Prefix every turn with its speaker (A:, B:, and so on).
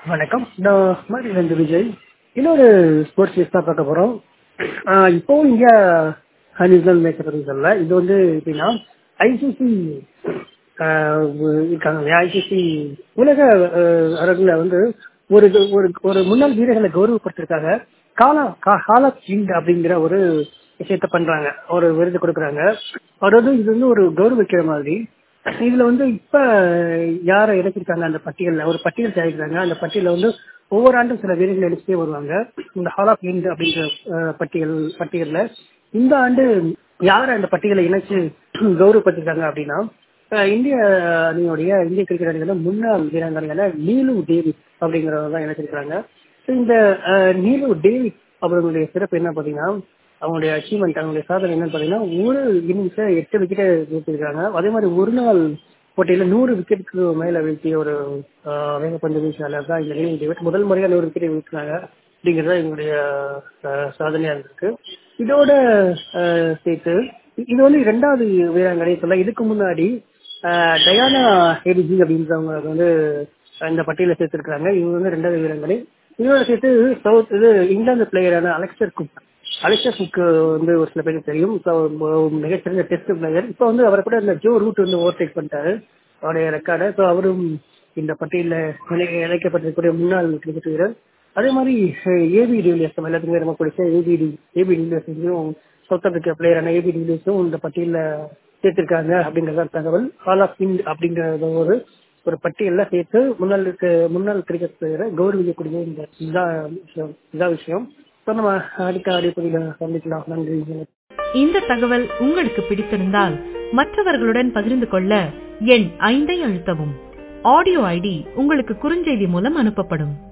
A: வணக்கம் நான் மாநிலேருந்து விஜய் இன்னொரு ஸ்போர்ட்ஸ் நியூஸ் தான் பார்க்க போகிறோம் இப்போவும் இந்தியா நியூசிலாந்து மேட்ச் பற்றி சொல்லல இது வந்து எப்படின்னா ஐசிசி இருக்காங்க ஐசிசி உலக அஹ், அரங்குல வந்து ஒரு இது- ஒரு ஒரு முன்னாள் வீரர்களை கௌரவப்படுத்துறதுக்காக காலா கா- காலா கிங் அப்படிங்கிற ஒரு விஷயத்த பண்றாங்க ஒரு விருது கொடுக்குறாங்க அதாவது இது வந்து ஒரு கௌரவிக்கிற மாதிரி இதுல வந்து இப்ப யாரை இணைச்சிருக்காங்க அந்த பட்டியல்ல ஒரு பட்டியல் தயாரிக்கிறாங்க அந்த பட்டியல வந்து ஒவ்வொரு ஆண்டும் சில வீரர்கள் எடுத்துட்டே வருவாங்க இந்த ஹால் ஆஃப் இண்ட் அப்படிங்கிற அஹ், பட்டியல் பட்டியல்ல இந்த ஆண்டு யார் அந்த பட்டியலை இணைச்சு கௌரவப்படுத்திருக்காங்க அப்படின்னா அஹ், இந்திய அணியுடைய இந்திய கிரிக்கெட் அணியோட முன்னாள் வீராங்கனையான நீலு டேவிட் அப்படிங்கிறவங்க தான் இணைச்சிருக்காங்க So, இந்த அஹ், நீலு டேவிட் அவர்களுடைய சிறப்பு என்ன பாத்தீங்கன்னா அவங்களுடைய அச்சீவ்மெண்ட் அவங்களுடைய சாதனை என்னன்னு பாத்தீங்கன்னா ஒரு இன்னிங்ஸ எட்டு விக்கெட்டை வீழ்த்திருக்காங்க அதே மாதிரி ஒரு நாள் போட்டியில நூறு விக்கெட்டுக்கு மேல வீழ்த்திய ஒரு ஆஹ், வேகப்பந்து வீச்சாளர் தான் இந்த நீலு டேவிட் முதல் முறையா நூறு விக்கெட்டை வீழ்த்தினாங்க அப்படிங்கறது எங்களுடைய ஆஹ், சாதனையா இருந்திருக்கு இதோட ஆஹ், சேர்த்து இது வந்து இரண்டாவது வீராங்கனை சொல்ல இதுக்கு முன்னாடி ஆஹ், டயானா ஹேடிஜி அப்படின்றவங்க வந்து இந்த பட்டியல சேர்த்திருக்காங்க இவங்க வந்து ரெண்டாவது வீராங்கனை இதோட சேர்த்து சவுத் இது இங்கிலாந்து பிளேயரான அலெக்சர் குக் அலெக்சர் குக் வந்து ஒரு சில பேருக்கு தெரியும் So, மிகச்சிறந்த டெஸ்ட் பிளேயர் இப்போ வந்து அவரை கூட இந்த ஜோ ரூட் வந்து ஓவர்டேக் பண்ணிட்டாரு அவருடைய ரெக்கார்டை ஸோ அவரும் இந்த பட்டியலில் இணை இணைக்கப்பட்டிருக்கக்கூடிய முன்னாள் கிரிக்கெட் வீரர் அதே மாதிரி ஏபி டிவிலியர்ஸ் நம்ம எல்லாத்துக்குமே ரொம்ப பிடிச்ச ஏபிடி ஏபி டிவிலியர்ஸையும் சவுத் ஆப்பிரிக்கா பிளேயரான ஏபி டிவிலியர்ஸும் இந்த பட்டியலில் சேர்த்திருக்காங்க அப்படிங்கறத தகவல் ஹால் ஆஃப் இண்ட் அப்படிங்கறது ஒரு ஒரு பட்டியல்ல சேர்த்து முன்னாள் இருக்க- முன்னாள் கிரிக்கெட் பிளேயரை கௌரவிக்கக்கூடிய இந்த இதான் விஷயம் இதான் விஷயம் ஸோ நம்ம அடுத்த அடிப்படையில் சந்திக்கலாம் நன்றி
B: இந்த தகவல் உங்களுக்கு பிடித்திருந்தால் மற்றவர்களுடன் பகிர்ந்து கொள்ள எண் ஐந்தை அழுத்தவும் ஆடியோ ஐடி உங்களுக்கு குறுஞ்செய்தி மூலம் அனுப்பப்படும்